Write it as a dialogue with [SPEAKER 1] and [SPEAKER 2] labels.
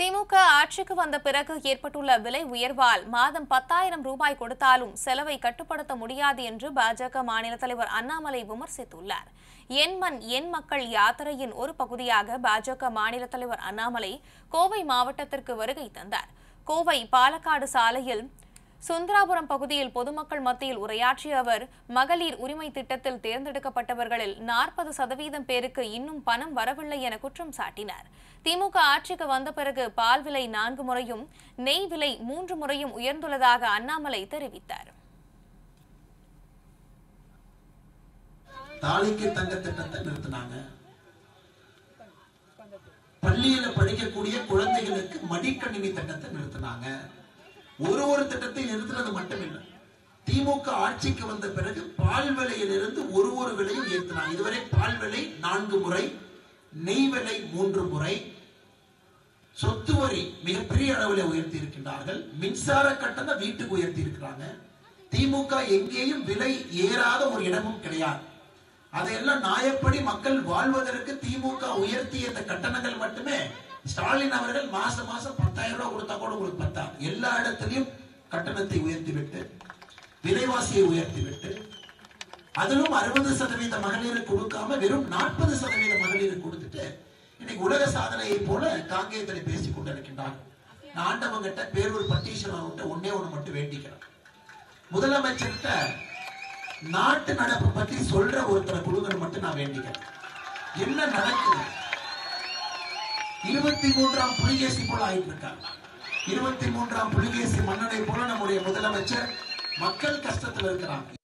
[SPEAKER 1] திமுக ஆட்சிக்கு வந்த பிறகு ஏற்பட்டுள்ள விலை உயர்வால் மாதம் பத்தாயிரம் ரூபாய் கொடுத்தாலும் செலவை கட்டுப்படுத்த முடியாது என்று பாஜக மாநில தலைவர் அண்ணாமலை விமர்சித்துள்ளார் என் மண் என் மக்கள் யாத்திரையின் ஒரு பகுதியாக பாஜக மாநில தலைவர் அண்ணாமலை கோவை மாவட்டத்திற்கு வருகை தந்தார் கோவை பாலக்காடு சாலையில் சுந்தராபுரம் பகுதியில் பொதுமக்கள் மத்தியில் உரையாற்றிய அவர் மகளிர் உரிமை திட்டத்தில் தேர்ந்தெடுக்கப்பட்டவர்களில் நாற்பது சதவீதம் பேருக்கு இன்னும் பணம் வரவில்லை என குற்றம் சாட்டினார் திமுக ஆட்சிக்கு வந்த பிறகு பால் விலை நான்கு முறையும் நெய் விலை மூன்று முறையும் உயர்ந்துள்ளதாக அண்ணாமலை தெரிவித்தார்
[SPEAKER 2] தாலிக்கு தங்க திட்டத்தை நிறுத்தினாங்க பள்ளியில படிக்கக்கூடிய குழந்தைகளுக்கு மடிக்கணினி திட்டத்தை நிறுத்தினாங்க ஒரு ஒரு திட்டத்தை நிறுத்தினது மட்டுமில்லை திமுக ஆட்சிக்கு வந்த பிறகு பால் விலையிலிருந்து ஒரு ஒரு விலையும் உயர்த்தினாங்க இதுவரை பால் விலை நான்கு முறை நெய் விலை மூன்று முறை சொத்து வரி மிகப்பெரிய அளவில் உயர்த்தி இருக்கின்றார்கள் மின்சார கட்டணம் வீட்டுக்கு உயர்த்தி இருக்கிறாங்க திமுக எங்கேயும் விலை ஏறாத ஒரு இடமும் கிடையாது அதையெல்லாம் நியாயப்படி மக்கள் வாழ்வதற்கு திமுக உயர்த்திய இந்த கட்டணங்கள் மட்டுமே ஸ்டாலின் அவர்கள் மாசம் மாசம் பத்தாயிரம் ரூபாய் கொடுத்தா கூட உங்களுக்கு பத்தா எல்லா இடத்திலையும் கட்டணத்தை உயர்த்தி விட்டு விலைவாசியை உயர்த்தி விட்டு அதிலும் அறுபது சதவீத மகளிருக்கு கொடுக்காம வெறும் நாற்பது சதவீத மகளிருக்கு கொடுத்துட்டு இன்னைக்கு உலக சாதனையை போல காங்கேயத்தில் பேசிக் கொண்டிருக்கின்றார் நான் ஆண்டவங்கிட்ட பேரூர் பட்டீஸ்வரன் ஒன்னே ஒண்ணு மட்டும் வேண்டிக்கிறேன் முதலமைச்சர்கிட்ட நாட்டு நடப்பு பத்தி சொல்ற ஒருத்தரை கொடுங்கன்னு மட்டும் நான் வேண்டிக்கிறேன் என்ன நடக்குது இருபத்தி மூன்றாம் புலிகேசி போல ஆயிட்டு இருக்காங்க இருபத்தி மூன்றாம் புலிகேசி மன்னனை போல நம்முடைய முதலமைச்சர் மக்கள் கஷ்டத்துல இருக்கிறாங்க